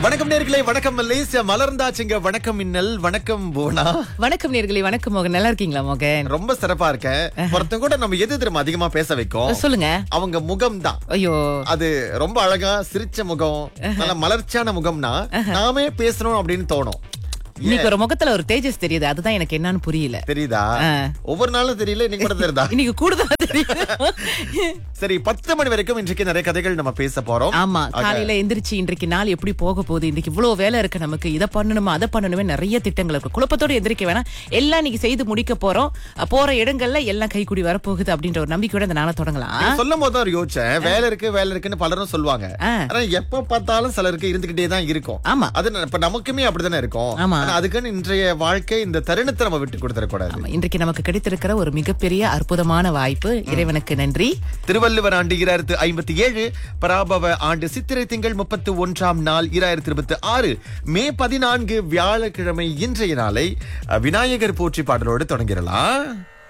வணக்கம் நேர்களே வணக்கம் மலேசியா மலர்ந்தாச்சுங்க வணக்கம் மின்னல் வணக்கம் போனா வணக்கம் நேர்களே வணக்கம் மோகன் நல்லா இருக்கீங்களா மோகன் ரொம்ப சிறப்பா இருக்கேன் ஒருத்தன் கூட நம்ம எது திரும்ப அதிகமா பேச வைக்கும் சொல்லுங்க அவங்க முகம் தான் ஐயோ அது ரொம்ப அழகா சிரிச்ச முகம் நல்ல மலர்ச்சியான முகம்னா நாமே பேசணும் அப்படின்னு தோணும் இன்னைக்கு ஒரு முகத்துல ஒரு தேஜஸ் தெரியுது அதுதான் எனக்கு என்னன்னு புரியல தெரியுதா ஆ. ஒவ்வொரு நாளும் தெரியல இன்னைக்கு கூட தெரியுதா இன்னைக்கு கூடுதலா தெரியுது சரி பத்து மணி வரைக்கும் இன்றைக்கு நிறைய கதைகள் நம்ம பேச போறோம் ஆமா காலையில எந்திரிச்சு இன்றைக்கு நாள் எப்படி போக போகுது இன்னைக்கு இவ்வளவு வேலை இருக்கு நமக்கு இதை பண்ணணுமா அதை பண்ணணுமே நிறைய திட்டங்கள் இருக்கு குழப்பத்தோட எந்திரிக்க வேணாம் எல்லாம் இன்னைக்கு செய்து முடிக்க போறோம் அஹ், போற இடங்கள்ல எல்லாம் கைக்கூடி வரப்போகுது அப்படின்ற ஒரு நம்பிக்கையோட இந்த நாளை தொடங்கலாம் சொல்லும் போது தான் யோசிச்சேன் வேலை இருக்கு வேலை இருக்குன்னு பலரும் சொல்லுவாங்க ஆ. ஆனா எப்ப பார்த்தாலும் சிலருக்கு இருந்துகிட்டே தான் இருக்கும் ஆமா அது ந- இப்ப நமக்குமே அப்படித்தானே இருக்கும் ஆமா. ஆனா அதுக்குன்னு இன்றைய வாழ்க்கை இந்த தருணத்தை நம்ம விட்டு கொடுத்துடக்கூடாது ஆமா, இன்றைக்கு நமக்கு கிடைத்திருக்கிற ஒரு மிகப்பெரிய அற்புதமான வாய்ப்பு இறைவனுக்கு நன்றி திருவள்ளுவர் ஆண்டு இராயிரத்து ஐம்பத்தி ஏழு பராபவ ஆண்டு சித்திரை திங்கள் முப்பத்து ஒன்றாம் நாள் இராயிரத்தி இருபத்தி ஆறு மே பதினான்கு வியாழக்கிழமை இன்றைய நாளை அஹ், விநாயகர் போற்றி பாடலோடு தொடங்கிடலாம்